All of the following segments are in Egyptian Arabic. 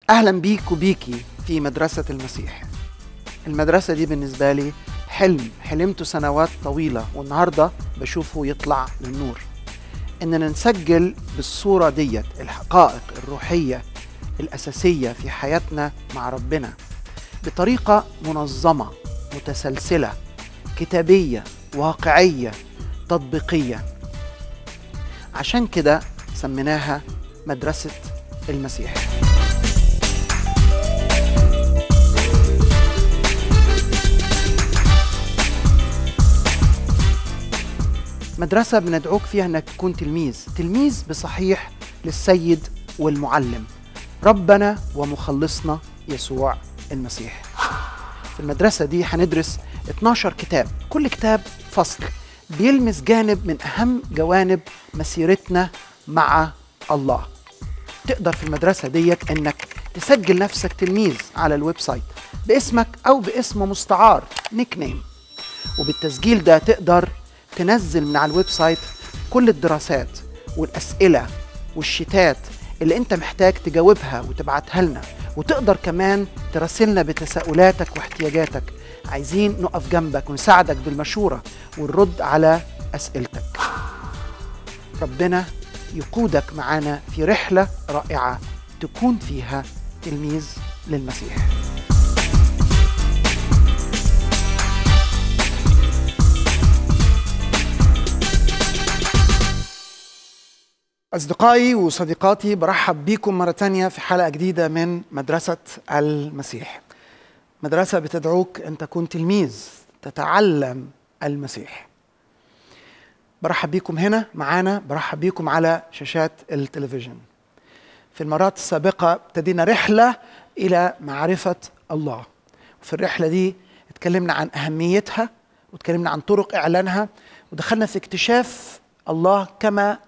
أهلا بيك وبيكي في مدرسة المسيح المدرسة دي بالنسبة لي حلم حلمته سنوات طويلة والنهاردة بشوفه يطلع للنور إننا نسجل بالصورة ديت الحقائق الروحية الأساسية في حياتنا مع ربنا بطريقة منظمة متسلسلة كتابية واقعية تطبيقية عشان كده سميناها مدرسة المسيح مدرسة بندعوك فيها انك تكون تلميذ تلميذ بصحيح للسيد والمعلم ربنا ومخلصنا يسوع المسيح في المدرسة دي هندرس 12 كتاب كل كتاب فصل بيلمس جانب من أهم جوانب مسيرتنا مع الله تقدر في المدرسة ديت انك تسجل نفسك تلميذ على الويب سايت باسمك او باسم مستعار نيك نيم وبالتسجيل ده تقدر تنزل من على الويب سايت كل الدراسات والاسئله والشتات اللي انت محتاج تجاوبها وتبعتها لنا وتقدر كمان تراسلنا بتساؤلاتك واحتياجاتك عايزين نقف جنبك ونساعدك بالمشوره والرد على اسئلتك ربنا يقودك معانا في رحله رائعه تكون فيها تلميذ للمسيح أصدقائي وصديقاتي برحب بيكم مرة تانية في حلقة جديدة من مدرسة المسيح مدرسة بتدعوك أن تكون تلميذ تتعلم المسيح برحب بيكم هنا معانا برحب بيكم على شاشات التلفزيون في المرات السابقة ابتدينا رحلة إلى معرفة الله وفي الرحلة دي اتكلمنا عن أهميتها واتكلمنا عن طرق إعلانها ودخلنا في اكتشاف الله كما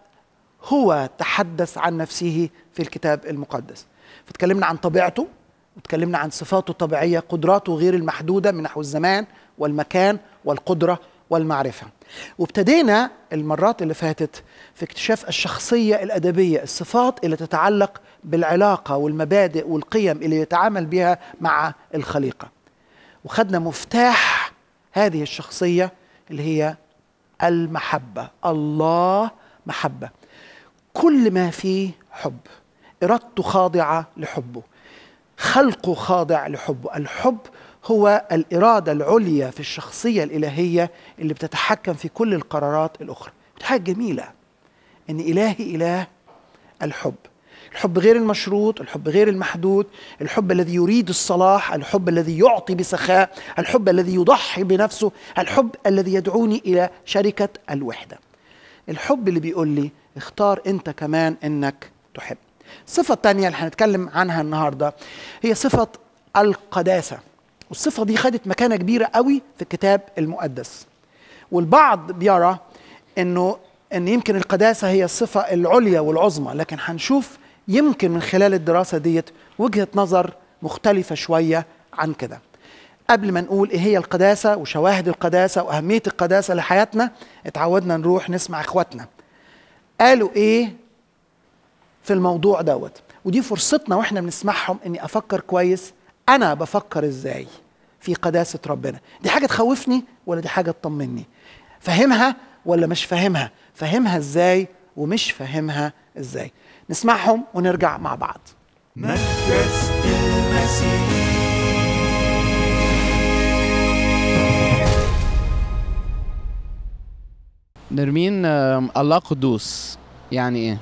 هو تحدث عن نفسه في الكتاب المقدس فتكلمنا عن طبيعته وتكلمنا عن صفاته الطبيعية قدراته غير المحدودة من نحو الزمان والمكان والقدرة والمعرفة وابتدينا المرات اللي فاتت في اكتشاف الشخصية الأدبية الصفات اللي تتعلق بالعلاقة والمبادئ والقيم اللي يتعامل بها مع الخليقة وخدنا مفتاح هذه الشخصية اللي هي المحبة الله محبة كل ما فيه حب إرادته خاضعة لحبه خلقه خاضع لحبه الحب هو الإرادة العليا في الشخصية الإلهية اللي بتتحكم في كل القرارات الأخرى دي حاجة جميلة إن إلهي إله الحب الحب غير المشروط الحب غير المحدود الحب الذي يريد الصلاح الحب الذي يعطي بسخاء الحب الذي يضحي بنفسه الحب الذي يدعوني إلى شركة الوحدة الحب اللي بيقول لي اختار انت كمان انك تحب الصفة الثانية اللي هنتكلم عنها النهاردة هي صفة القداسة والصفة دي خدت مكانة كبيرة قوي في الكتاب المقدس والبعض بيرى انه ان يمكن القداسة هي الصفة العليا والعظمى لكن هنشوف يمكن من خلال الدراسة ديت وجهة نظر مختلفة شوية عن كده قبل ما نقول ايه هي القداسة وشواهد القداسة وأهمية القداسة لحياتنا اتعودنا نروح نسمع اخواتنا قالوا ايه في الموضوع دوت ودي فرصتنا واحنا بنسمعهم اني افكر كويس انا بفكر ازاي في قداسة ربنا دي حاجة تخوفني ولا دي حاجة تطمني فاهمها ولا مش فاهمها فاهمها ازاي ومش فاهمها ازاي نسمعهم ونرجع مع بعض مدرسة المسيح نرمين آم، الله قدوس يعني ايه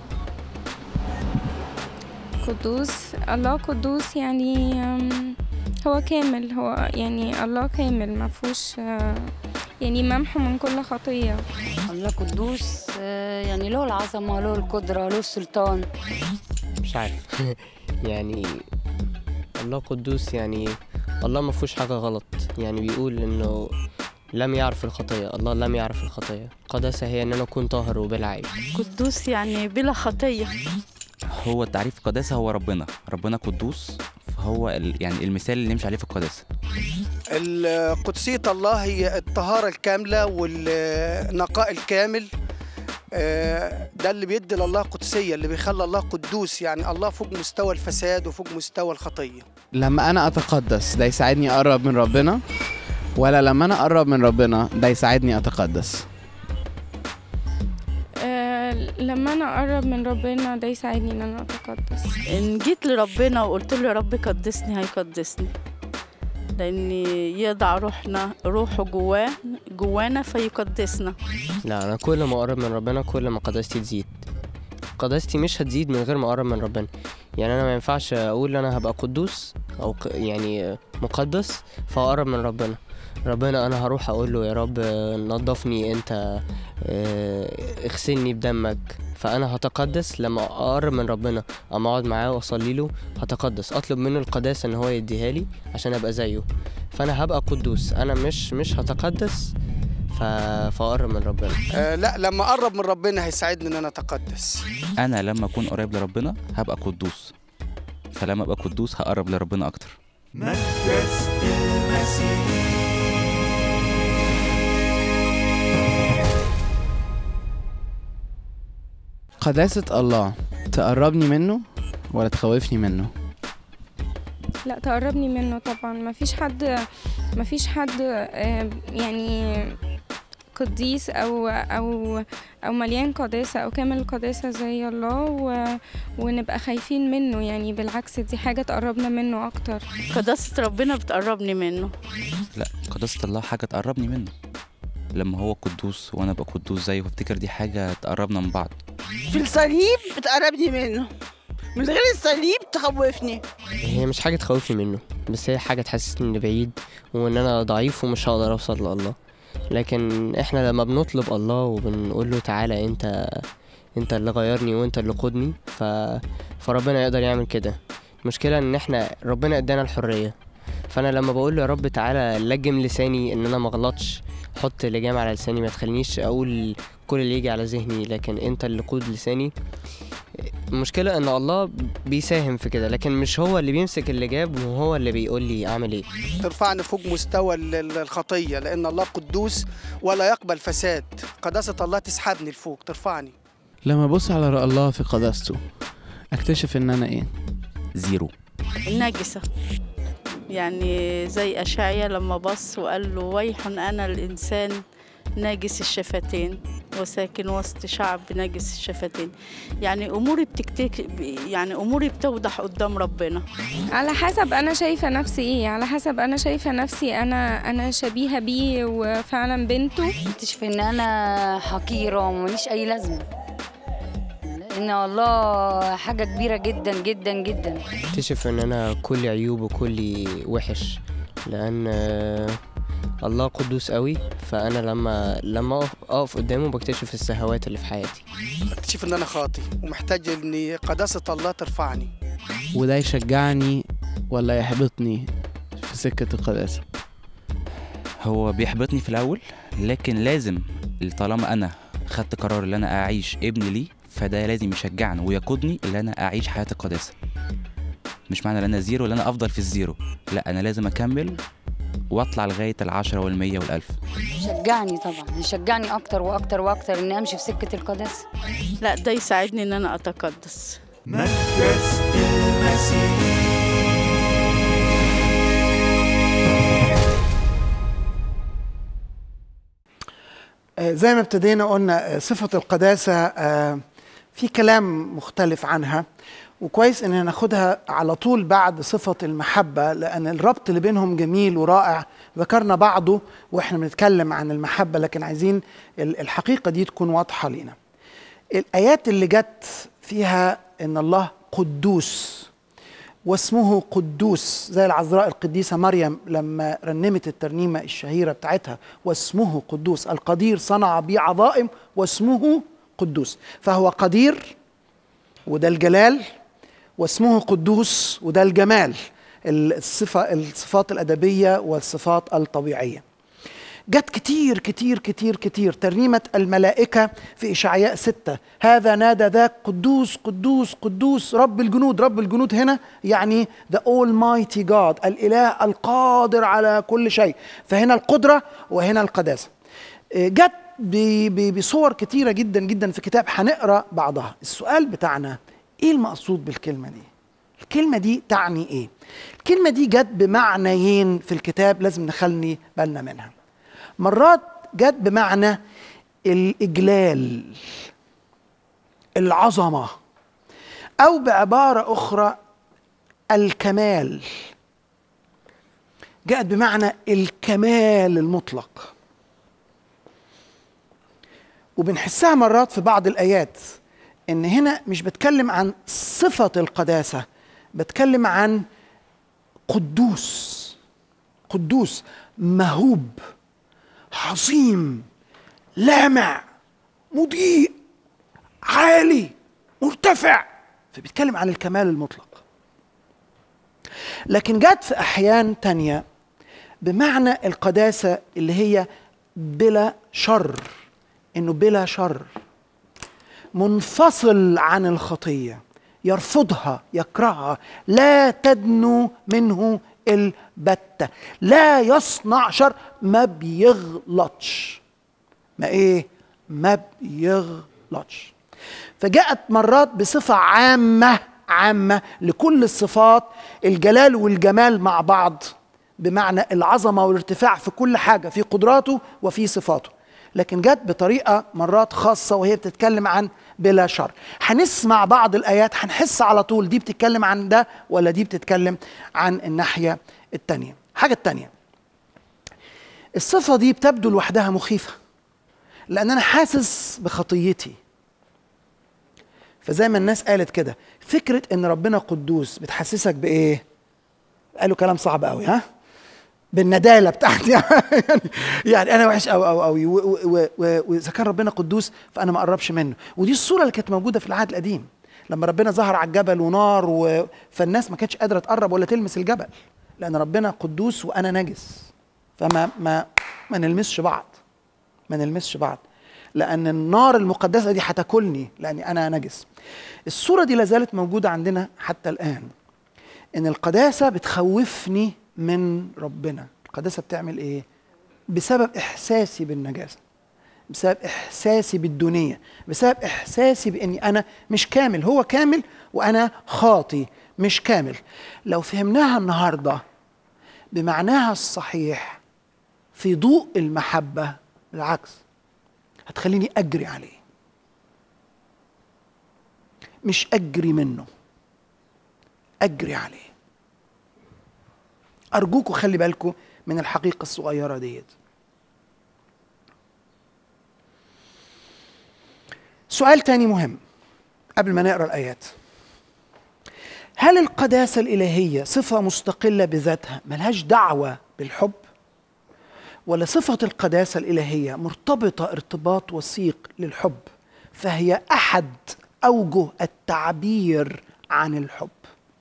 قدوس الله قدوس يعني أم، هو كامل هو يعني الله كامل ما فيهوش آه، يعني ممحو من كل خطية الله قدوس آه، يعني له العظمة له القدرة له السلطان مش عارف يعني الله قدوس يعني الله ما فيهوش حاجة غلط يعني بيقول انه لم يعرف الخطية الله لم يعرف الخطية قداسة هي ان انا اكون طاهر وبلا عيب قدوس يعني بلا خطية هو التعريف القداسة هو ربنا ربنا قدوس فهو ال... يعني المثال اللي نمشي عليه في القداسة قدسية الله هي الطهارة الكاملة والنقاء الكامل آه، ده اللي بيدي لله قدسيه اللي بيخلي الله قدوس يعني الله فوق مستوى الفساد وفوق مستوى الخطيه لما انا اتقدس ده يساعدني اقرب من ربنا ولا لما انا اقرب من ربنا ده يساعدني اتقدس آه لما انا اقرب من ربنا ده يساعدني ان انا اتقدس ان جيت لربنا وقلت له يا رب قدسني هيقدسني لان يضع روحنا روحه جواه جوانا فيقدسنا لا انا كل ما اقرب من ربنا كل ما قداستي تزيد قداستي مش هتزيد من غير ما اقرب من ربنا يعني انا ما ينفعش اقول انا هبقى قدوس او ق- يعني مقدس فاقرب من ربنا ربنا انا هروح اقول له يا رب نظفني انت آه، اغسلني بدمك فانا هتقدس لما اقرب من ربنا اما اقعد معاه واصلي له هتقدس اطلب منه القداسه ان هو يديها لي عشان ابقى زيه فانا هبقى قدوس انا مش مش هتقدس ف... فاقرب من ربنا آه، لا لما اقرب من ربنا هيساعدني ان انا اتقدس انا لما اكون قريب لربنا هبقى قدوس فلما ابقى قدوس هقرب لربنا اكتر مدرسة المسيح قداسة الله تقربني منه ولا تخوفني منه لا تقربني منه طبعا مفيش حد مفيش حد آه، يعني قديس او او او مليان قداسه او كامل القداسه زي الله و... ونبقى خايفين منه يعني بالعكس دي حاجه تقربنا منه اكتر قداسة ربنا بتقربني منه لا قداسة الله حاجة تقربني منه لما هو قدوس وانا ابقى قدوس زيه فافتكر دي حاجة تقربنا من بعض في الصليب بتقربني منه من غير الصليب تخوفني هي مش حاجة تخوفني منه بس هي حاجة تحسسني إني بعيد وإن أنا ضعيف ومش هقدر أوصل لله لكن إحنا لما بنطلب الله وبنقول له تعالى أنت أنت اللي غيرني وأنت اللي قودني ف... فربنا يقدر يعمل كده المشكلة إن إحنا ربنا إدانا الحرية فأنا لما بقول له يا رب تعالى لجم لساني إن أنا مغلطش حط لجام على لساني ما تخلينيش أقول كل اللي يجي على ذهني لكن أنت اللي قود لساني المشكلة ان الله بيساهم في كده لكن مش هو اللي بيمسك اللي جاب وهو اللي بيقول لي اعمل ايه ترفعني فوق مستوى ال- ال- الخطيه لان الله قدوس ولا يقبل فساد قداسه الله تسحبني لفوق ترفعني لما ابص على رأى الله في قداسته اكتشف ان انا ايه زيرو النجسة يعني زي أشعيا لما بص وقال له ويح أنا الإنسان ناجس الشفتين وساكن وسط شعب ناجس الشفتين يعني أموري بتكتك يعني أموري بتوضح قدام ربنا على حسب انا شايفه نفسي ايه على حسب انا شايفه نفسي انا انا شبيهه بيه وفعلا بنته اكتشف ان انا حقيره ومليش اي لازمه لان الله حاجه كبيره جدا جدا جدا اكتشف ان انا كل عيوب وكل وحش لان آه، الله قدوس قوي فانا لما لما اقف أقف قدامه بكتشف السهوات اللي في حياتي اكتشف ان انا خاطي ومحتاج ان قداسه الله ترفعني وده يشجعني ولا يحبطني في سكة القداسة هو بيحبطني في الاول لكن لازم طالما انا خدت قرار ان انا اعيش ابن لي فده لازم يشجعني ويقودني ان انا اعيش حياه القداسه مش معنى ان انا زيرو ان انا افضل في الزيرو لا انا لازم اكمل واطلع لغايه العشرة والمية والالف شجعني طبعا يشجعني اكتر واكتر واكتر اني امشي في سكه القداسه لا ده يساعدني إن أنا أتقدس مدرسة المسيح آه، زي ما ابتدينا قلنا آه، صفة القداسة آه، في كلام مختلف عنها وكويس ان ناخدها على طول بعد صفة المحبة لأن الربط اللي بينهم جميل ورائع ذكرنا بعضه واحنا بنتكلم عن المحبة لكن عايزين ال- الحقيقة دي تكون واضحة لينا الآيات اللي جت فيها ان الله قدوس واسمه قدوس زي العذراء القديسة مريم لما رنمت الترنيمة الشهيرة بتاعتها واسمه قدوس القدير صنع بي عظائم واسمه قدوس فهو قدير وده الجلال واسمه قدوس وده الجمال الصفة الصفات الأدبية والصفات الطبيعية جت كتير كتير كتير كتير ترنيمة الملائكة في إشعياء ستة هذا نادى ذاك قدوس قدوس قدوس رب الجنود رب الجنود هنا يعني the almighty God الإله القادر على كل شيء فهنا القدرة وهنا القداسة جت ب- ب- بصور كتيره جدا جدا في كتاب هنقرا بعضها السؤال بتاعنا ايه المقصود بالكلمه دي الكلمه دي تعني ايه الكلمه دي جت بمعنيين في الكتاب لازم نخلي بالنا منها مرات جت بمعنى الاجلال العظمه او بعباره اخرى الكمال جاءت بمعنى الكمال المطلق وبنحسها مرات في بعض الايات ان هنا مش بتكلم عن صفه القداسه بتكلم عن قدوس قدوس مهوب عظيم لامع مضيء عالي مرتفع فبيتكلم عن الكمال المطلق لكن جت في احيان تانية بمعنى القداسه اللي هي بلا شر انه بلا شر منفصل عن الخطيه يرفضها يكرهها لا تدنو منه البتة لا يصنع شر ما بيغلطش ما ايه ما بيغلطش فجاءت مرات بصفة عامة عامة لكل الصفات الجلال والجمال مع بعض بمعنى العظمة والارتفاع في كل حاجة في قدراته وفي صفاته لكن جت بطريقة مرات خاصة وهي بتتكلم عن بلا شر هنسمع بعض الآيات هنحس على طول دي بتتكلم عن ده ولا دي بتتكلم عن الناحية التانية حاجة التانية الصفة دي بتبدو لوحدها مخيفة لأن أنا حاسس بخطيتي فزي ما الناس قالت كده فكرة إن ربنا قدوس بتحسسك بإيه؟ قالوا كلام صعب قوي ها؟ بالندالة بتاعتي يعني يعني أنا وحش قوي قوي قوي وإذا كان ربنا قدوس فأنا ما أقربش منه ودي الصورة اللي كانت موجودة في العهد القديم لما ربنا ظهر على الجبل ونار و... فالناس ما كانتش قادرة تقرب ولا تلمس الجبل لأن ربنا قدوس وأنا نجس فما ما ما نلمسش بعض ما نلمسش بعض لأن النار المقدسة دي هتاكلني لأني أنا نجس الصورة دي لازالت موجودة عندنا حتى الآن إن القداسة بتخوفني من ربنا القداسة بتعمل إيه؟ بسبب إحساسي بالنجاسة بسبب إحساسي بالدونية بسبب إحساسي بإني أنا مش كامل هو كامل وأنا خاطي مش كامل لو فهمناها النهاردة بمعناها الصحيح في ضوء المحبة بالعكس هتخليني أجري عليه مش أجري منه أجري عليه أرجوكوا خلي بالكم من الحقيقة الصغيرة ديت سؤال تاني مهم قبل ما نقرا الآيات هل القداسة الإلهية صفة مستقلة بذاتها ملهاش دعوة بالحب ولا صفة القداسة الإلهية مرتبطة ارتباط وثيق للحب فهي أحد أوجه التعبير عن الحب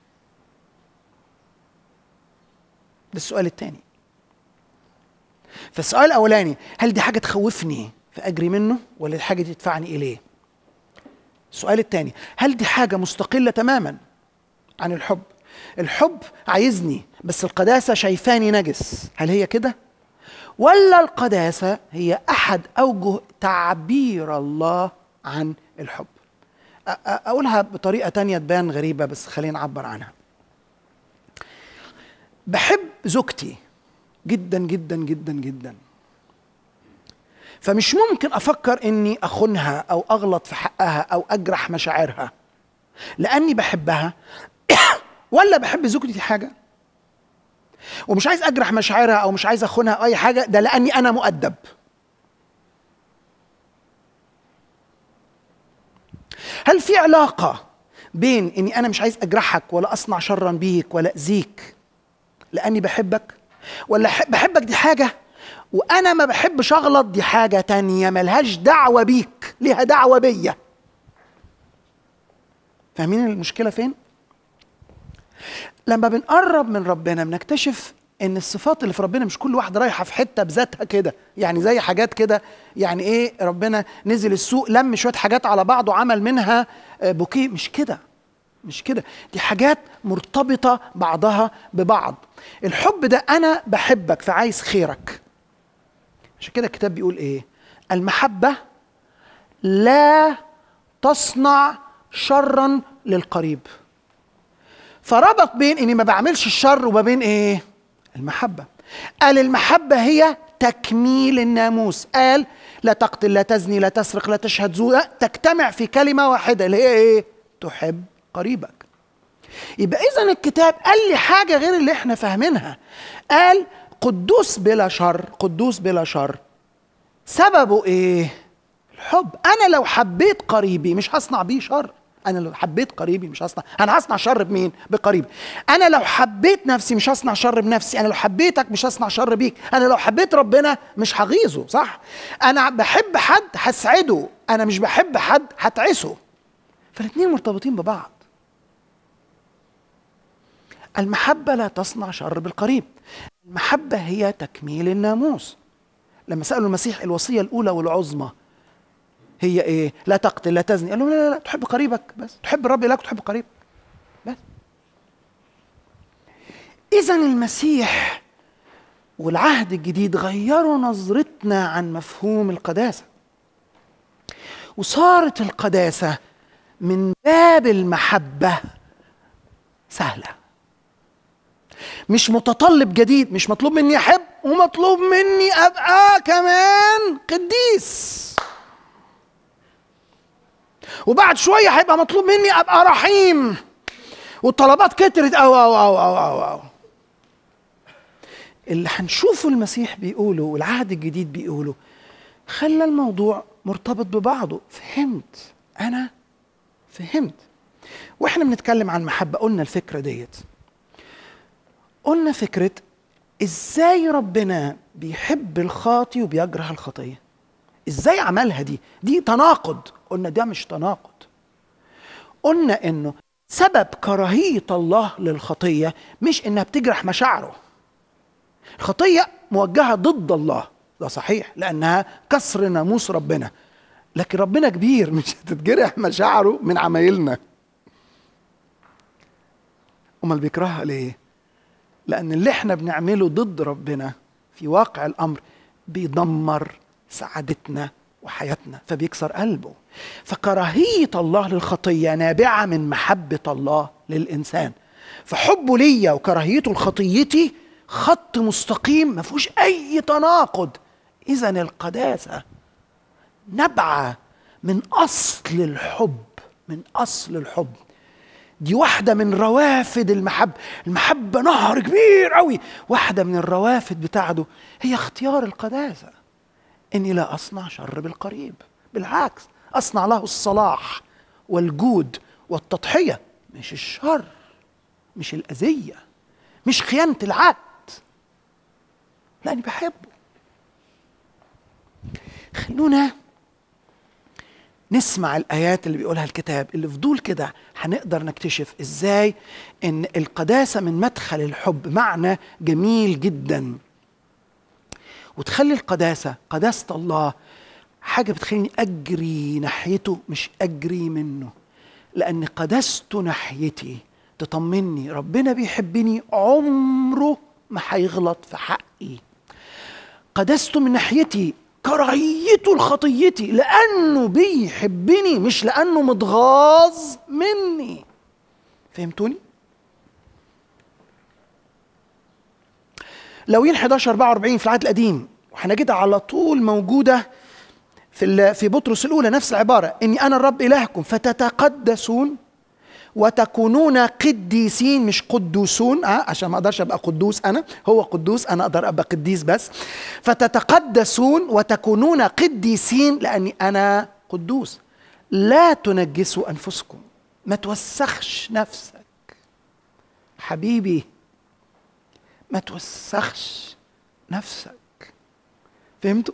ده السؤال الثاني فالسؤال الأولاني هل دي حاجة تخوفني فأجري منه ولا دي حاجة تدفعني إليه السؤال الثاني هل دي حاجة مستقلة تماما عن الحب الحب عايزني بس القداسة شايفاني نجس هل هي كده ولا القداسة هي أحد أوجه تعبير الله عن الحب أ- أ- أقولها بطريقة تانية تبان غريبة بس خلينا نعبر عنها بحب زوجتي جدا جدا جدا جدا فمش ممكن افكر اني اخونها او اغلط في حقها او اجرح مشاعرها لاني بحبها ولا بحب زوجتي دي حاجه ومش عايز اجرح مشاعرها او مش عايز اخونها او اي حاجه ده لاني انا مؤدب هل في علاقه بين اني انا مش عايز اجرحك ولا اصنع شرا بيك ولا اذيك لاني بحبك ولا ح- بحبك دي حاجه وانا ما بحبش اغلط دي حاجه تانية ملهاش دعوه بيك ليها دعوه بيا فاهمين المشكله فين لما بنقرب من ربنا بنكتشف ان الصفات اللي في ربنا مش كل واحده رايحه في حته بذاتها كده يعني زي حاجات كده يعني ايه ربنا نزل السوق لم شويه حاجات على بعض وعمل منها آه، بوكيه مش كده مش كده دي حاجات مرتبطه بعضها ببعض الحب ده انا بحبك فعايز خيرك عشان كده الكتاب بيقول ايه المحبه لا تصنع شرا للقريب فربط بين اني ما بعملش الشر وما بين ايه المحبه قال المحبه هي تكميل الناموس قال لا تقتل لا تزني لا تسرق لا تشهد زور تجتمع في كلمه واحده اللي هي ايه تحب قريبك يبقى اذا الكتاب قال لي حاجه غير اللي احنا فاهمينها قال قدوس بلا شر قدوس بلا شر سببه ايه الحب انا لو حبيت قريبي مش هصنع بيه شر انا لو حبيت قريبي مش هصنع انا هصنع شر بمين بقريبي انا لو حبيت نفسي مش هصنع شر بنفسي انا لو حبيتك مش هصنع شر بيك انا لو حبيت ربنا مش هغيظه صح انا بحب حد هسعده انا مش بحب حد هتعسه فالاثنين مرتبطين ببعض المحبة لا تصنع شر بالقريب المحبة هي تكميل الناموس لما سألوا المسيح الوصية الأولى والعظمى هي ايه؟ لا تقتل لا تزني قال لهم لا لا لا تحب قريبك بس تحب الرب إلهك وتحب قريبك بس إذا المسيح والعهد الجديد غيروا نظرتنا عن مفهوم القداسة وصارت القداسة من باب المحبة سهلة مش متطلب جديد مش مطلوب مني أحب ومطلوب مني أبقى كمان قديس وبعد شوية هيبقى مطلوب مني أبقى رحيم والطلبات كترت أو أو أو أو أو, أو. اللي هنشوفه المسيح بيقوله والعهد الجديد بيقوله خلى الموضوع مرتبط ببعضه فهمت أنا فهمت واحنا بنتكلم عن محبة قلنا الفكرة ديت قلنا فكرة ازاي ربنا بيحب الخاطي وبيكره الخطية ازاي عملها دي دي تناقض قلنا ده مش تناقض قلنا انه سبب كراهية الله للخطية مش انها بتجرح مشاعره الخطية موجهة ضد الله ده صحيح لانها كسر ناموس ربنا لكن ربنا كبير مش هتتجرح مشاعره من عمايلنا امال بيكرهها ليه لان اللي احنا بنعمله ضد ربنا في واقع الامر بيدمر سعادتنا وحياتنا فبيكسر قلبه فكراهيه الله للخطيه نابعه من محبه الله للانسان فحبه ليا وكراهيته لخطيتي خط مستقيم ما فيهوش اي تناقض اذا القداسه نبعه من اصل الحب من اصل الحب دي واحده من روافد المحبه المحبه نهر كبير قوي واحده من الروافد بتاعته هي اختيار القداسه اني لا اصنع شر بالقريب بالعكس اصنع له الصلاح والجود والتضحيه مش الشر مش الاذيه مش خيانه العهد لاني بحبه خلونا نسمع الايات اللي بيقولها الكتاب اللي فضول كده هنقدر نكتشف ازاي ان القداسه من مدخل الحب معنى جميل جدا وتخلي القداسه قداسه الله حاجه بتخليني اجري ناحيته مش اجري منه لان قداسته ناحيتي تطمني ربنا بيحبني عمره ما هيغلط في حقي قداسته من ناحيتي كراهيته لخطيتي لانه بيحبني مش لانه متغاظ مني فهمتوني لوين 11 44 في العهد القديم وهنجدها على طول موجوده في في بطرس الاولى نفس العباره اني انا الرب الهكم فتتقدسون وتكونون قديسين مش قدوسون أه؟ عشان ما اقدرش ابقى قدوس انا هو قدوس انا اقدر ابقى قديس بس فتتقدسون وتكونون قديسين لاني انا قدوس لا تنجسوا انفسكم ما توسخش نفسك حبيبي ما توسخش نفسك فهمتوا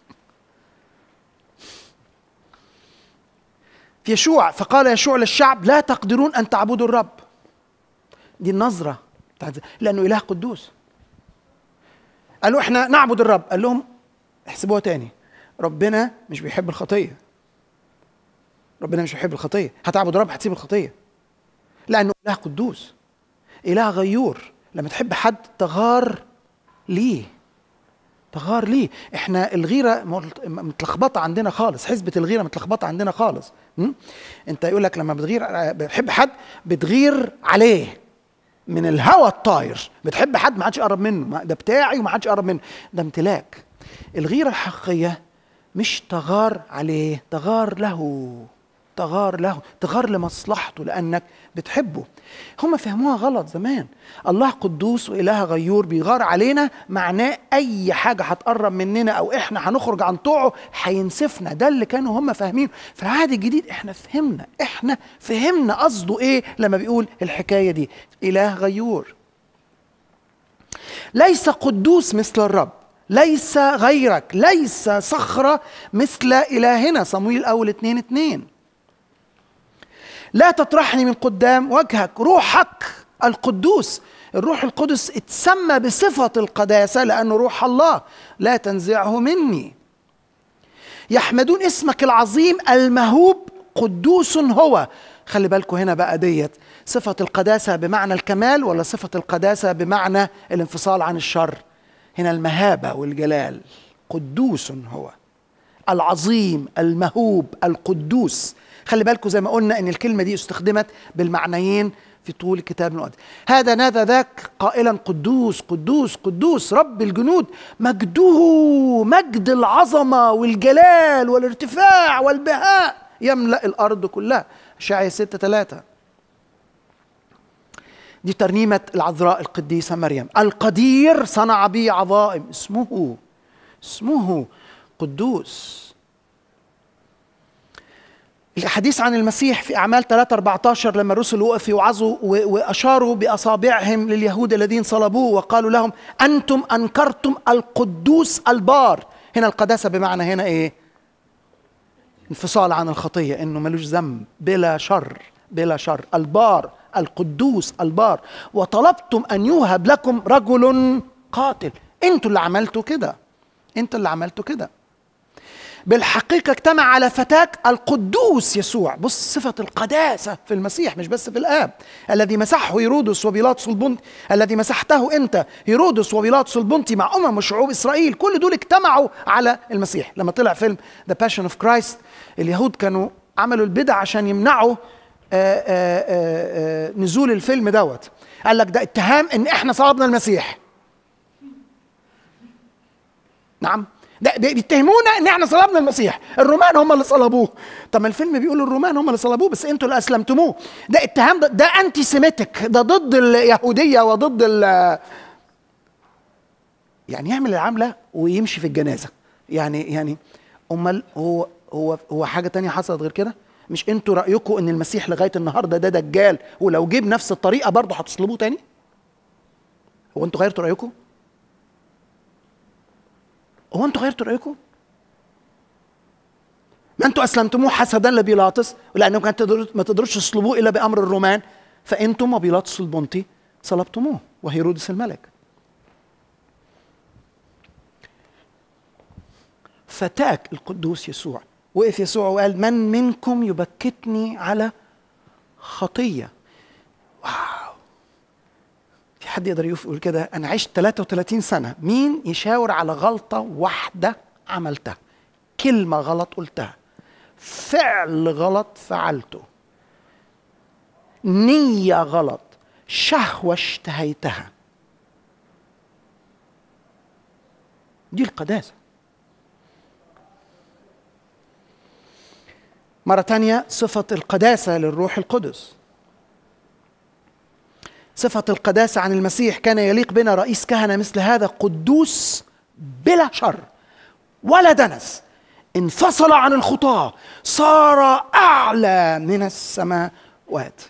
في يشوع فقال يشوع للشعب لا تقدرون ان تعبدوا الرب دي النظره بتاعت لانه اله قدوس قالوا احنا نعبد الرب قال لهم احسبوها تاني ربنا مش بيحب الخطيه ربنا مش بيحب الخطيه هتعبد الرب هتسيب الخطيه لانه اله قدوس اله غيور لما تحب حد تغار ليه تغار ليه احنا الغيره ملت- متلخبطه عندنا خالص حسبه الغيره متلخبطه عندنا خالص م? انت يقول لك لما بتغير بتحب حد بتغير عليه من الهوى الطاير بتحب حد ما حدش يقرب منه ما- ده بتاعي وما حدش يقرب منه ده امتلاك الغيره الحقيقيه مش تغار عليه تغار له تغار له تغار لمصلحته لانك بتحبه هم فهموها غلط زمان الله قدوس واله غيور بيغار علينا معناه اي حاجه هتقرب مننا او احنا هنخرج عن طوعه هينسفنا ده اللي كانوا هم فاهمينه في العهد الجديد احنا فهمنا احنا فهمنا قصده ايه لما بيقول الحكايه دي اله غيور ليس قدوس مثل الرب ليس غيرك ليس صخرة مثل إلهنا صمويل الأول اتنين اتنين لا تطرحني من قدام وجهك روحك القدوس الروح القدس اتسمى بصفة القداسة لأنه روح الله لا تنزعه مني يحمدون اسمك العظيم المهوب قدوس هو خلي بالكم هنا بقى ديت صفة القداسة بمعنى الكمال ولا صفة القداسة بمعنى الانفصال عن الشر هنا المهابة والجلال قدوس هو العظيم المهوب القدوس خلي بالكم زي ما قلنا ان الكلمة دي استخدمت بالمعنيين في طول الكتاب المقدس هذا نادى ذاك قائلا قدوس قدوس قدوس رب الجنود مجده مجد العظمة والجلال والارتفاع والبهاء يملأ الأرض كلها شاعية 6 3 دي ترنيمة العذراء القديسة مريم القدير صنع بي عظائم اسمه اسمه قدوس الحديث عن المسيح في أعمال 3 14 لما الرسل وقفوا يوعظوا و- وأشاروا بأصابعهم لليهود الذين صلبوه وقالوا لهم أنتم أنكرتم القدوس البار هنا القداسة بمعنى هنا إيه انفصال عن الخطية إنه ملوش ذنب بلا شر بلا شر البار القدوس البار وطلبتم أن يوهب لكم رجل قاتل انتوا اللي عملتوا كده انتوا اللي عملتوا كده بالحقيقة اجتمع على فتاك القدوس يسوع بص صفة القداسة في المسيح مش بس في الآب الذي مسحه هيرودس وبيلاطس البنطي الذي مسحته أنت هيرودس وبيلاطس البنطي مع أمم وشعوب إسرائيل كل دول اجتمعوا على المسيح لما طلع فيلم ذا باشن اوف كرايست اليهود كانوا عملوا البدع عشان يمنعوا آآ آآ آآ نزول الفيلم دوت قال لك ده اتهام ان احنا صلبنا المسيح نعم ده بي- بيتهمونا ان احنا صلبنا المسيح الرومان هم اللي صلبوه طب ما الفيلم بيقول الرومان هم اللي صلبوه بس انتوا اللي اسلمتموه ده اتهام ده, ده انتي سيميتك ده ضد اليهوديه وضد ال يعني يعمل العمله ويمشي في الجنازه يعني يعني امال هو هو هو حاجه تانية حصلت غير كده مش انتوا رايكم ان المسيح لغايه النهارده ده دجال ولو جه بنفس الطريقه برضه هتصلبوه تاني هو انتوا غيرتوا رايكم هو انتوا غيرتوا رايكم؟ ما انتوا اسلمتموه حسدا لبيلاطس ولانه كانت تقدروا ما تقدروش تصلبوه الا بامر الرومان فانتم وبيلاطس البنطي صلبتموه وهيرودس الملك. فتاك القدوس يسوع وقف يسوع وقال من منكم يبكتني على خطيه واو في حد يقدر يقول كده انا عشت 33 سنه مين يشاور على غلطه واحده عملتها كلمه غلط قلتها فعل غلط فعلته نيه غلط شهوه اشتهيتها دي القداسه مرة تانية صفة القداسة للروح القدس صفة القداسة عن المسيح كان يليق بنا رئيس كهنة مثل هذا قدوس بلا شر ولا دنس انفصل عن الخطاة صار أعلى من السماوات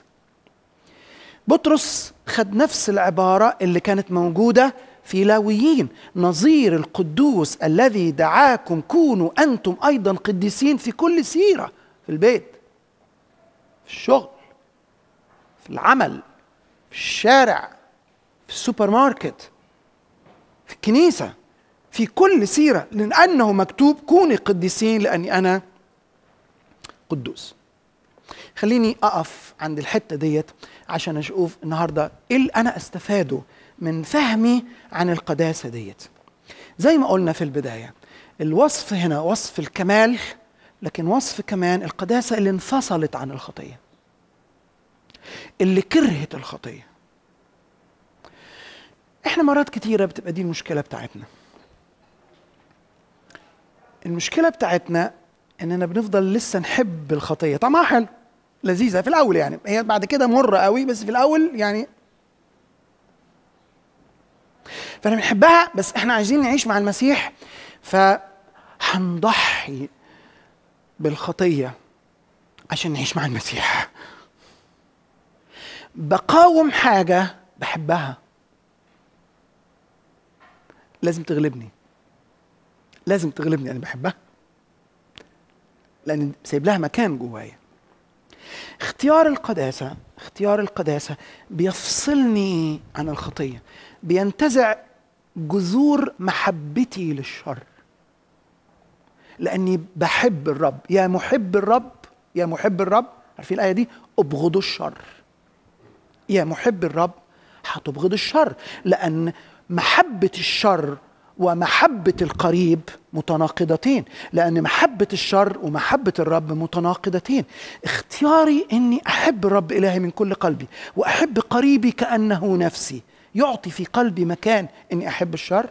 بطرس خد نفس العبارة اللي كانت موجودة في لاويين نظير القدوس الذي دعاكم كونوا أنتم أيضا قديسين في كل سيرة في البيت في الشغل في العمل في الشارع في السوبر ماركت في الكنيسة في كل سيرة لأنه مكتوب كوني قديسين لأني أنا قدوس خليني أقف عند الحتة ديت عشان أشوف النهاردة إيه اللي أنا أستفاده من فهمي عن القداسة ديت زي ما قلنا في البدايه الوصف هنا وصف الكمال لكن وصف كمان القداسه اللي انفصلت عن الخطيه اللي كرهت الخطيه احنا مرات كتيره بتبقى دي المشكله بتاعتنا المشكله بتاعتنا اننا بنفضل لسه نحب الخطيه طعمها حلو لذيذه في الاول يعني هي بعد كده مره قوي بس في الاول يعني فانا بنحبها بس احنا عايزين نعيش مع المسيح فهنضحي بالخطيه عشان نعيش مع المسيح بقاوم حاجه بحبها لازم تغلبني لازم تغلبني انا بحبها لان سايب لها مكان جوايا اختيار القداسه اختيار القداسه بيفصلني عن الخطيه بينتزع جذور محبتي للشر لاني بحب الرب يا محب الرب يا محب الرب عارفين الايه دي ابغضوا الشر يا محب الرب هتبغض الشر لان محبه الشر ومحبه القريب متناقضتين لان محبه الشر ومحبه الرب متناقضتين اختياري اني احب الرب الهي من كل قلبي واحب قريبي كانه نفسي يعطي في قلبي مكان اني احب الشر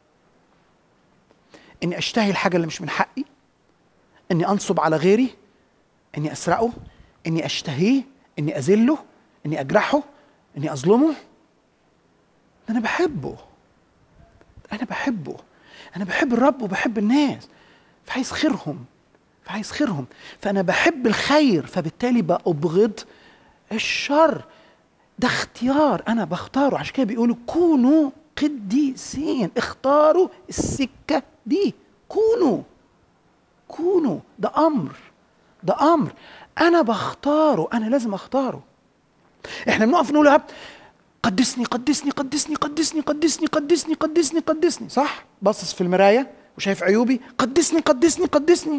اني اشتهي الحاجه اللي مش من حقي اني انصب على غيري اني اسرقه اني اشتهيه اني اذله اني اجرحه اني اظلمه ده انا بحبه انا بحبه انا بحب الرب وبحب الناس فعايز خيرهم فعايز خيرهم فانا بحب الخير فبالتالي بأبغض الشر ده اختيار انا بختاره عشان كده بيقولوا كونوا قديسين اختاروا السكه دي كونوا كونوا ده امر ده امر انا بختاره انا لازم اختاره احنا بنقف نقول يا رب قدسني قدسني قدسني قدسني قدسني قدسني قدسني قدسني صح باصص في المرايه وشايف عيوبي قدسني قدسني قدسني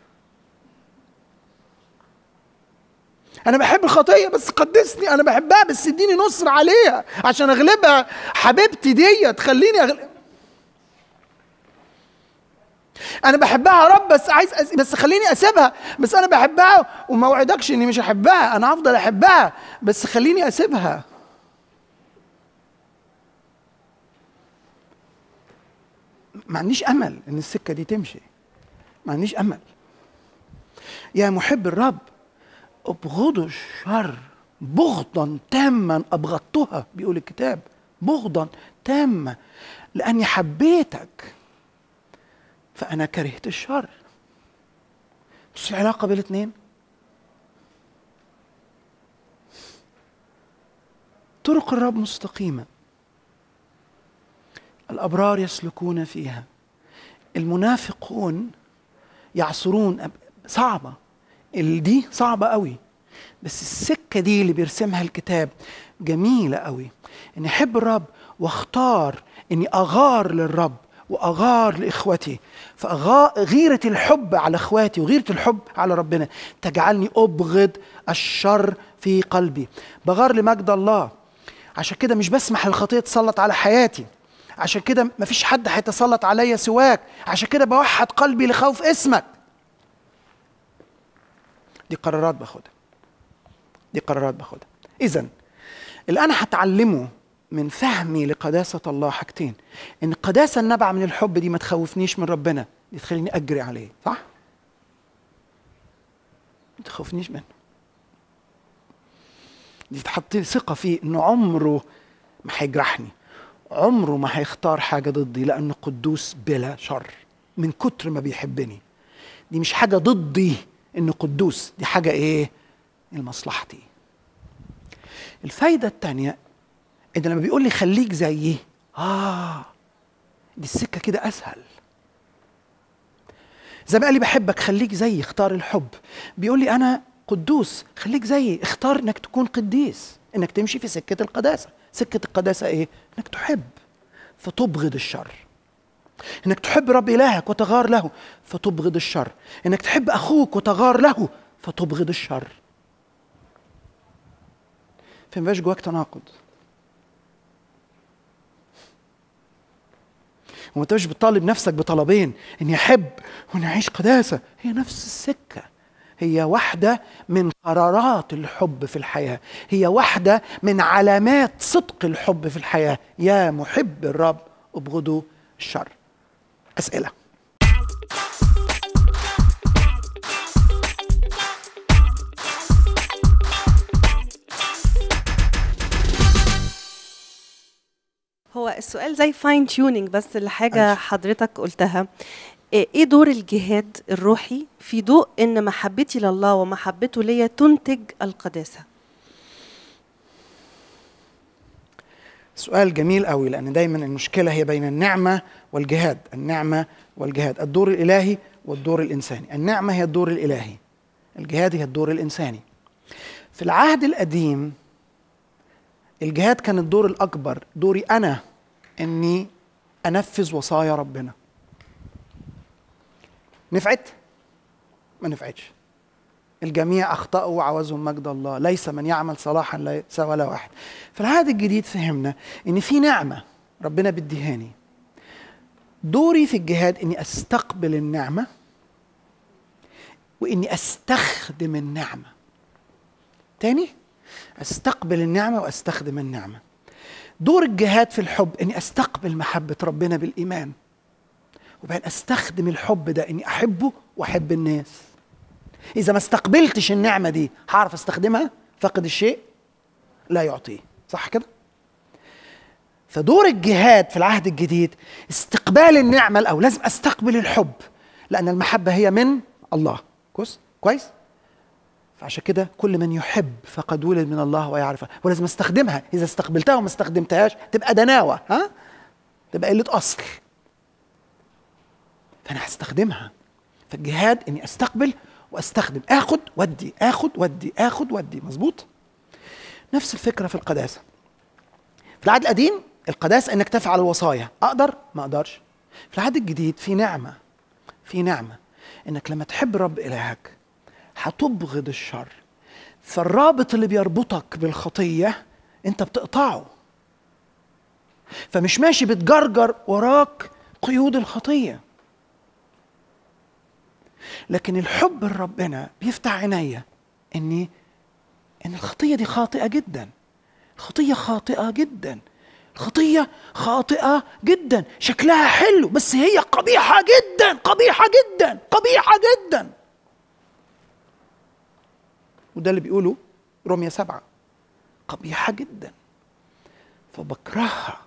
انا بحب الخطيه بس قدسني انا بحبها بس اديني نصر عليها عشان اغلبها حبيبتي دي تخليني أغلب. انا بحبها يا رب بس عايز أس... بس خليني اسيبها بس انا بحبها وما اوعدكش اني مش هحبها انا هفضل احبها بس خليني اسيبها ما عنديش امل ان السكه دي تمشي ما عنديش امل يا محب الرب ابغضوا الشر بغضا تاما ابغضتها بيقول الكتاب بغضا تاما لاني حبيتك فانا كرهت الشر بس العلاقه بين الاثنين طرق الرب مستقيمه الابرار يسلكون فيها المنافقون يعصرون صعبه دي صعبه قوي بس السكه دي اللي بيرسمها الكتاب جميله قوي اني احب الرب واختار اني اغار للرب واغار لاخوتي فغيره الحب على اخواتي وغيره الحب على ربنا تجعلني ابغض الشر في قلبي بغار لمجد الله عشان كده مش بسمح للخطيه تسلط على حياتي عشان كده مفيش حد هيتسلط عليا سواك عشان كده بوحد قلبي لخوف اسمك دي قرارات باخدها دي قرارات باخدها اذا اللي انا هتعلمه من فهمي لقداسة الله حاجتين ان القداسة النابعة من الحب دي ما تخوفنيش من ربنا دي تخليني اجري عليه صح ما تخوفنيش منه دي تحط لي ثقة فيه انه عمره ما هيجرحني عمره ما هيختار حاجة ضدي لأنه قدوس بلا شر من كتر ما بيحبني دي مش حاجة ضدي إنه قدوس دي حاجة إيه؟ لمصلحتي الفايدة التانية إن لما بيقول لي خليك زيي آه دي السكة كده أسهل زي ما قال لي بحبك خليك زيي اختار الحب بيقول لي أنا قدوس خليك زيي اختار إنك تكون قديس إنك تمشي في سكة القداسة سكة القداسة إيه؟ إنك تحب فتبغض الشر إنك تحب رب إلهك وتغار له فتبغض الشر إنك تحب أخوك وتغار له فتبغض الشر فمبقاش جواك تناقض وما تبقاش بتطالب نفسك بطلبين اني احب واني اعيش قداسه هي نفس السكه هي واحده من قرارات الحب في الحياه هي واحده من علامات صدق الحب في الحياه يا محب الرب ابغضوا الشر اسئله هو السؤال زي فاين تيونينج بس لحاجه حضرتك قلتها إيه إيه دور الجهاد الروحي في ضوء ان محبتي لله ومحبته ليا تنتج القداسه سؤال جميل قوي لان دايما المشكله هي بين النعمه والجهاد النعمه والجهاد الدور الالهي والدور الانساني النعمه هي الدور الالهي الجهاد هي الدور الانساني في العهد القديم الجهاد كان الدور الاكبر دوري انا اني انفذ وصايا ربنا نفعت ما نفعتش الجميع اخطاوا وعوزهم مجد الله ليس من يعمل صلاحا ليس ولا واحد في العهد الجديد فهمنا ان في نعمه ربنا بيديهاني دوري في الجهاد اني استقبل النعمه واني استخدم النعمه تاني استقبل النعمه واستخدم النعمه دور الجهاد في الحب اني استقبل محبه ربنا بالايمان وبعدين استخدم الحب ده اني احبه واحب الناس اذا ما استقبلتش النعمه دي هعرف استخدمها فقد الشيء لا يعطيه صح كده فدور الجهاد في العهد الجديد استقبال النعمه الاول لازم استقبل الحب لان المحبه هي من الله كويس كويس فعشان كده كل من يحب فقد ولد من الله ويعرفها ولازم استخدمها اذا استقبلتها وما استخدمتهاش تبقى دناوه ها تبقى قله اصل فانا هستخدمها فالجهاد اني استقبل واستخدم اخد ودي اخد ودي اخد ودي مظبوط نفس الفكره في القداسه في العهد القديم القداسه انك تفعل الوصايا اقدر ما اقدرش في العهد الجديد في نعمه في نعمه انك لما تحب رب الهك هتبغض الشر فالرابط اللي بيربطك بالخطيه انت بتقطعه فمش ماشي بتجرجر وراك قيود الخطيه لكن الحب لربنا بيفتح عينيا اني ان الخطيه دي خاطئه جدا الخطيه خاطئه جدا الخطيه خاطئه جدا شكلها حلو بس هي قبيحه جدا قبيحه جدا قبيحه جدا وده اللي بيقوله رومية سبعة قبيحة جدا فبكرهها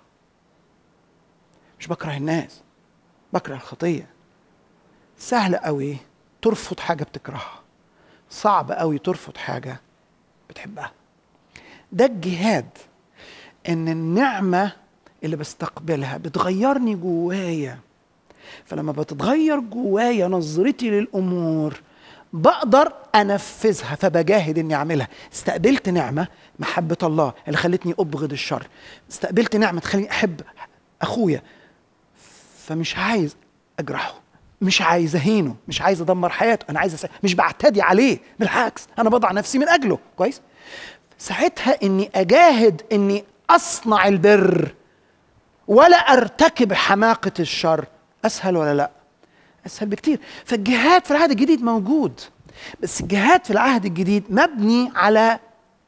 مش بكره الناس بكره الخطية سهل قوي ترفض حاجة بتكرهها صعب قوي ترفض حاجة بتحبها ده الجهاد ان النعمة اللي بستقبلها بتغيرني جوايا فلما بتتغير جوايا نظرتي للامور بقدر انفذها فبجاهد اني اعملها استقبلت نعمه محبه الله اللي خلتني ابغض الشر استقبلت نعمه تخليني احب اخويا فمش عايز اجرحه مش عايز اهينه مش عايز ادمر حياته انا عايز أس... مش بعتدي عليه بالعكس انا بضع نفسي من اجله كويس ساعتها اني اجاهد اني اصنع البر ولا ارتكب حماقه الشر اسهل ولا لا اسهل بكتير فالجهاد في العهد الجديد موجود بس الجهاد في العهد الجديد مبني على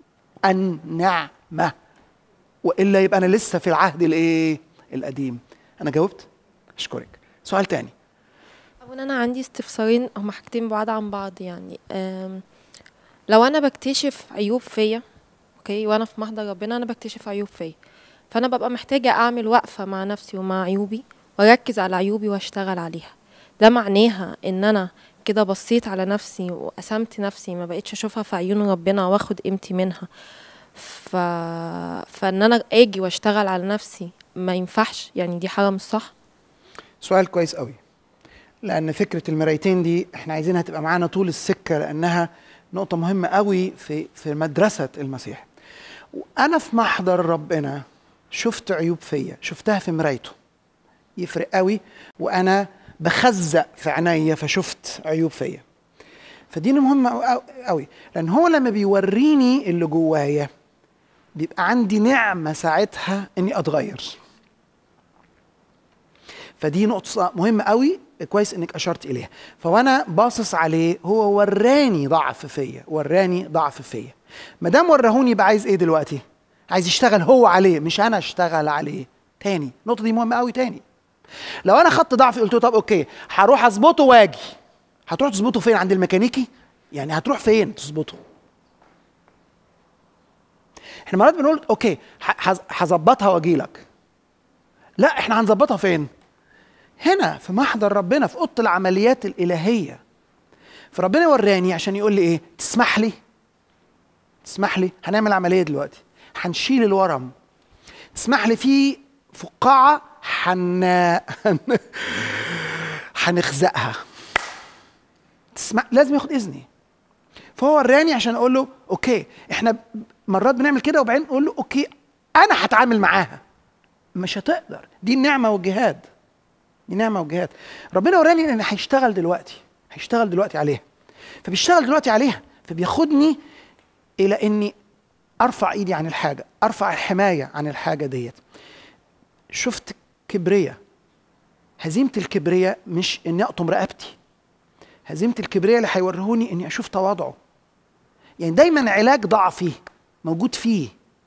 النعمه والا يبقى انا لسه في العهد الايه القديم انا جاوبت اشكرك سؤال تاني أو إن أنا عندي استفسارين هما حاجتين بعاد عن بعض يعني أم، لو أنا بكتشف عيوب فيا أوكي وأنا في محضر ربنا أنا بكتشف عيوب فيا فأنا ببقى محتاجة أعمل وقفة مع نفسي ومع عيوبي وأركز على عيوبي وأشتغل عليها ده معناها إن أنا كده بصيت على نفسي وقسمت نفسي ما بقتش أشوفها في عيون ربنا وآخد قيمتي منها ف... فإن أنا أجي وأشتغل على نفسي ما ينفعش يعني دي حاجة مش صح سؤال كويس قوي لان فكره المرايتين دي احنا عايزينها تبقى معانا طول السكه لانها نقطه مهمه قوي في في مدرسه المسيح وانا في محضر ربنا شفت عيوب فيا شفتها في مرايته يفرق قوي وانا بخزق في عينيا فشفت عيوب فيا فدي مهمه أو- قوي لان هو لما بيوريني اللي جوايا بيبقى عندي نعمه ساعتها اني اتغير فدي نقطه مهمه قوي كويس انك اشرت اليها فوانا باصص عليه هو وراني ضعف فيا وراني ضعف فيا ما دام ورهوني يبقى عايز ايه دلوقتي عايز يشتغل هو عليه مش انا اشتغل عليه تاني النقطه دي مهمه قوي تاني لو انا خدت ضعفي قلت له طب اوكي هروح اظبطه واجي هتروح تظبطه فين عند الميكانيكي يعني هتروح فين تظبطه احنا مرات بنقول اوكي ه- هز- هظبطها واجي لك لا احنا هنظبطها فين هنا في محضر ربنا في اوضه العمليات الالهيه فربنا وراني عشان يقول لي ايه تسمح لي تسمح لي هنعمل عمليه دلوقتي هنشيل الورم تسمح لي في فقاعه حن هن- هنخزقها تسمع لازم ياخد اذني فهو وراني عشان اقول له اوكي احنا مرات بنعمل كده وبعدين نقول له اوكي انا هتعامل معاها مش هتقدر دي النعمه والجهاد دي نعمه وجهاد ربنا وراني ان هيشتغل دلوقتي هيشتغل دلوقتي عليها فبيشتغل دلوقتي عليها فبياخدني الى اني ارفع ايدي عن الحاجه ارفع الحمايه عن الحاجه ديت شفت كبرية هزيمة الكبرية مش اني اقطم رقبتي هزيمة الكبرية اللي هيوريهوني اني اشوف تواضعه يعني دايما علاج ضعفي موجود فيه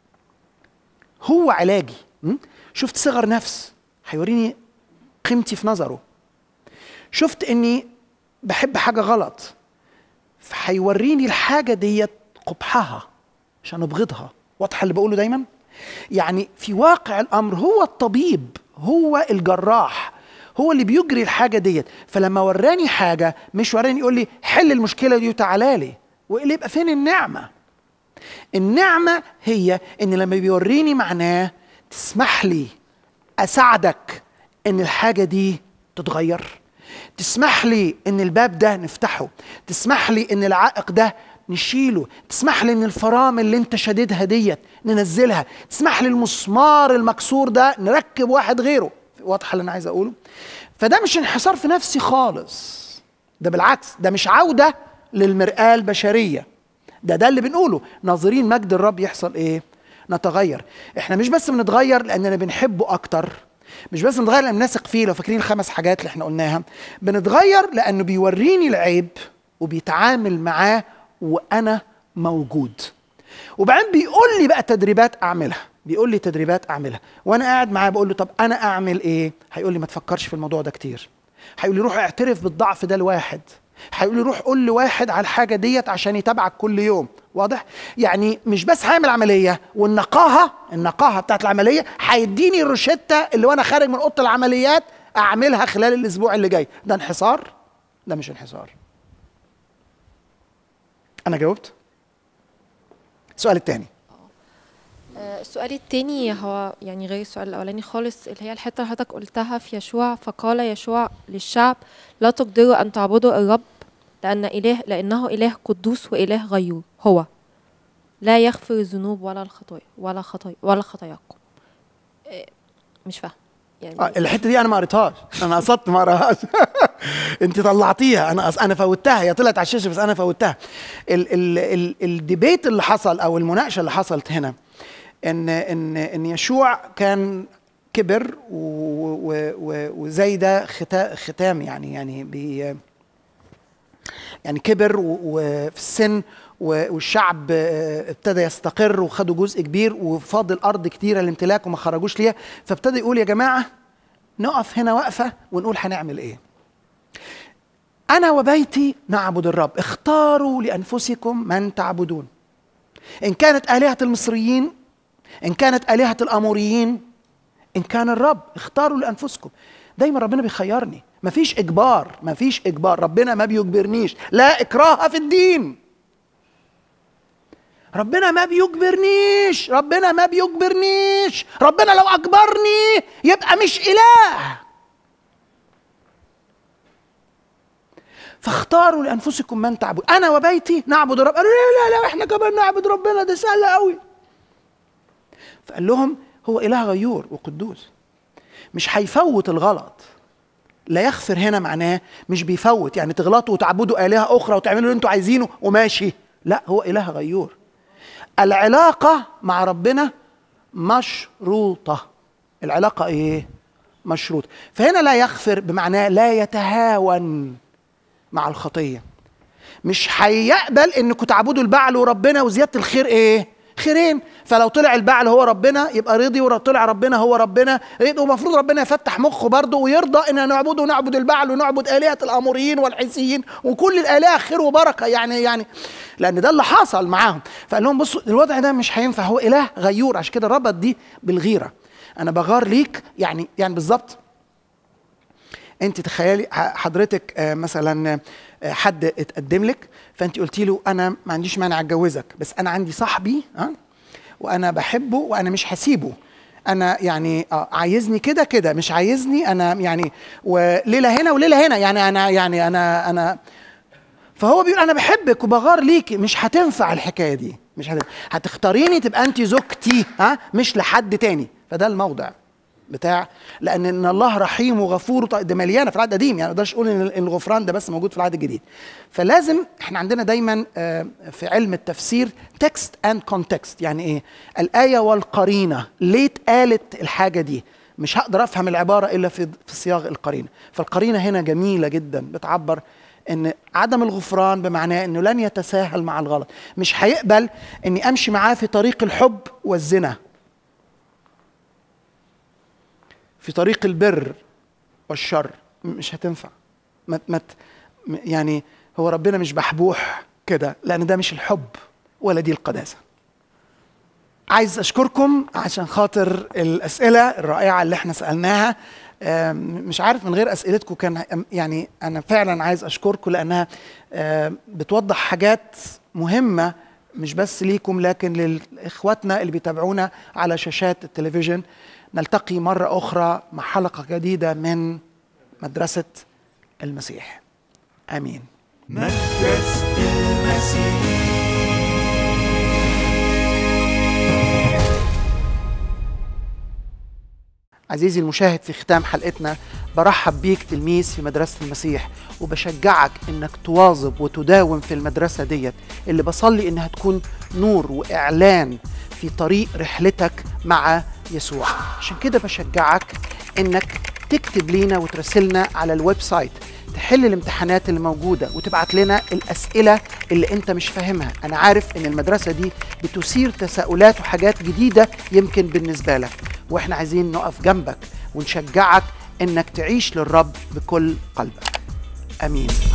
هو علاجي م? شفت صغر نفس هيوريني قيمتي في نظره شفت اني بحب حاجة غلط فهيوريني الحاجة ديت قبحها عشان ابغضها واضحة اللي بقوله دايما يعني في واقع الامر هو الطبيب هو الجراح هو اللي بيجري الحاجه ديت فلما وراني حاجه مش وراني يقول لي حل المشكله دي وتعالى لي واللي يبقى فين النعمه النعمه هي ان لما بيوريني معناه تسمح لي اساعدك ان الحاجه دي تتغير تسمح لي ان الباب ده نفتحه تسمح لي ان العائق ده نشيله تسمح لي ان الفرامل اللي انت شاددها ديت ننزلها تسمح لي المسمار المكسور ده نركب واحد غيره واضحه اللي انا عايز اقوله فده مش انحصار في نفسي خالص ده بالعكس ده مش عوده للمرآة البشريه ده ده اللي بنقوله ناظرين مجد الرب يحصل ايه نتغير احنا مش بس بنتغير لاننا بنحبه اكتر مش بس بنتغير لان نثق فيه لو فاكرين الخمس حاجات اللي احنا قلناها بنتغير لانه بيوريني العيب وبيتعامل معاه وانا موجود وبعدين بيقول لي بقى تدريبات اعملها بيقول لي تدريبات اعملها وانا قاعد معاه بقول له طب انا اعمل ايه هيقول لي ما تفكرش في الموضوع ده كتير هيقول لي روح اعترف بالضعف ده لواحد هيقول لي روح قول لواحد على الحاجه ديت عشان يتابعك كل يوم واضح يعني مش بس هعمل عمليه والنقاهه النقاهه بتاعت العمليه هيديني الروشته اللي وانا خارج من اوضه العمليات اعملها خلال الاسبوع اللي جاي ده انحصار ده مش انحصار انا جاوبت السؤال الثاني آه، السؤال التاني هو يعني غير السؤال الأولاني خالص اللي هي الحتة اللي حضرتك قلتها في يشوع فقال يشوع للشعب لا تقدروا أن تعبدوا الرب لأن إله لأنه إله قدوس وإله غيور هو لا يغفر الذنوب ولا الخطايا ولا خطايا ولا خطاياكم آه، مش فاهم يعني آه الحته دي انا ما قريتهاش انا قصدت ما قراهاش انت طلعتيها انا أص... انا فوتها هي طلعت على الشاشه بس انا فوتها ال... ال... ال... الديبيت اللي حصل او المناقشه اللي حصلت هنا ان ان ان يشوع كان كبر و... و... و... وزي ده ختا... ختام يعني يعني بي يعني كبر و- وفي السن و- والشعب آه، ابتدى يستقر وخدوا جزء كبير وفاضل ارض كتيره للامتلاك وما خرجوش ليها فابتدى يقول يا جماعه نقف هنا وقفه ونقول هنعمل ايه انا وبيتي نعبد الرب اختاروا لانفسكم من تعبدون ان كانت الهه المصريين ان كانت الهه الاموريين ان كان الرب اختاروا لانفسكم دايما ربنا بيخيرني مفيش اجبار مفيش اجبار ربنا ما بيجبرنيش لا اكراه في الدين ربنا ما بيجبرنيش ربنا ما بيجبرنيش ربنا لو اجبرني يبقى مش اله فاختاروا لانفسكم من تعبد انا وبيتي نعبد الرب قالوا لا لا لا احنا كمان نعبد ربنا ده سهل قوي فقال لهم هو اله غيور وقدوس مش هيفوت الغلط لا يغفر هنا معناه مش بيفوت يعني تغلطوا وتعبدوا آلهة أخرى وتعملوا اللي أنتوا عايزينه وماشي لا هو إله غيور العلاقة مع ربنا مشروطة العلاقة إيه؟ مشروط فهنا لا يغفر بمعناه لا يتهاون مع الخطيه مش هيقبل انكم تعبدوا البعل وربنا وزياده الخير ايه خيرين فلو طلع البعل هو ربنا يبقى رضي ولو طلع ربنا هو ربنا ومفروض ربنا يفتح مخه برضه ويرضى ان نعبده ونعبد البعل ونعبد الهه الاموريين والحيثيين وكل الالهه خير وبركه يعني يعني لان ده اللي حصل معاهم فقال لهم بصوا الوضع ده مش هينفع هو اله غيور عشان كده ربط دي بالغيره انا بغار ليك يعني يعني بالظبط انت تخيلي ح- حضرتك آه، مثلا آه، حد اتقدم لك فانت قلتي له انا ما عنديش مانع اتجوزك بس انا عندي صاحبي ها وانا بحبه وانا مش هسيبه انا يعني آه عايزني كده كده مش عايزني انا يعني وليله هنا وليله هنا يعني انا يعني انا انا فهو بيقول انا بحبك وبغار ليكي مش هتنفع الحكايه دي مش هتنفع. هتختاريني تبقى انت زوجتي ها مش لحد تاني فده الموضع بتاع لان ان الله رحيم وغفور وط- ده مليانه في العهد القديم يعني ما اقدرش اقول ان الغفران ده بس موجود في العهد الجديد فلازم احنا عندنا دايما آه، في علم التفسير تكست اند كونتكست يعني ايه الايه والقرينه ليه اتقالت الحاجه دي مش هقدر افهم العباره الا في في صياغ القرينه فالقرينه هنا جميله جدا بتعبر ان عدم الغفران بمعناه انه لن يتساهل مع الغلط مش هيقبل اني امشي معاه في طريق الحب والزنا في طريق البر والشر م- مش هتنفع ما ما ت- م- يعني هو ربنا مش بحبوح كده لان ده مش الحب ولا دي القداسه عايز اشكركم عشان خاطر الاسئله الرائعه اللي احنا سالناها آم، مش عارف من غير اسئلتكم كان يعني انا فعلا عايز اشكركم لانها آم، بتوضح حاجات مهمه مش بس ليكم لكن لاخواتنا اللي بيتابعونا على شاشات التلفزيون نلتقي مره اخرى مع حلقه جديده من مدرسه المسيح امين مدرسة المسيح عزيزي المشاهد في ختام حلقتنا برحب بيك تلميذ في مدرسة المسيح وبشجعك انك تواظب وتداوم في المدرسة ديت اللي بصلي انها تكون نور واعلان في طريق رحلتك مع يسوع عشان كده بشجعك انك تكتب لينا وتراسلنا على الويب سايت تحل الامتحانات اللي موجودة وتبعت لنا الأسئلة اللي أنت مش فاهمها أنا عارف أن المدرسة دي بتثير تساؤلات وحاجات جديدة يمكن بالنسبة لك وإحنا عايزين نقف جنبك ونشجعك أنك تعيش للرب بكل قلبك آمين